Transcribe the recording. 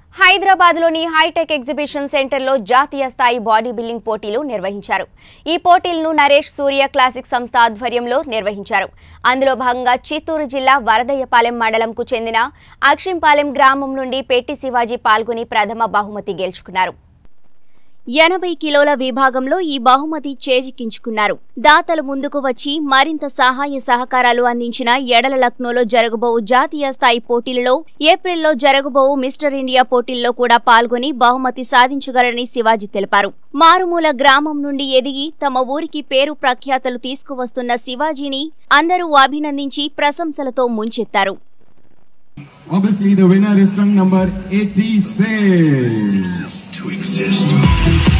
హైదరాబాద్లోని hitech exhibition సెంటర్లో జాతీయ స్థాయి బాడీ బిల్డింగ్ పోటీలు నిర్వహించారు ఈ పోటీలను నరేష్ సూర్య క్లాసిక్ సంస్థ ఆధ్వర్యంలో నిర్వహించారు అందులో భాగంగా చిత్తూరు జిల్లా వరదయ్యపాలెం మండలంకు చెందిన అక్షింపాలెం గ్రామం నుండి పెట్టి శివాజీ పాల్గొని ప్రథమ బహుమతి గెలుచుకున్నారు ఎనభై కిలోల విభాగంలో ఈ బహుమతి చేజిక్కించుకున్నారు దాతలు ముందుకు వచ్చి మరింత సహాయ సహకారాలు అందించిన ఎడల లక్నోలో జరగబోవు జాతీయ స్థాయి పోటీలలో ఏప్రిల్లో జరగబోవు మిస్టర్ ఇండియా పోటీల్లో కూడా పాల్గొని బహుమతి సాధించగలరని శివాజీ తెలిపారు మారుమూల గ్రామం నుండి ఎదిగి తమ ఊరికి పేరు ప్రఖ్యాతలు తీసుకువస్తున్న శివాజీని అందరూ అభినందించి ప్రశంసలతో ముంచెత్తారు Obviously, the winner is strung number 86. to exist.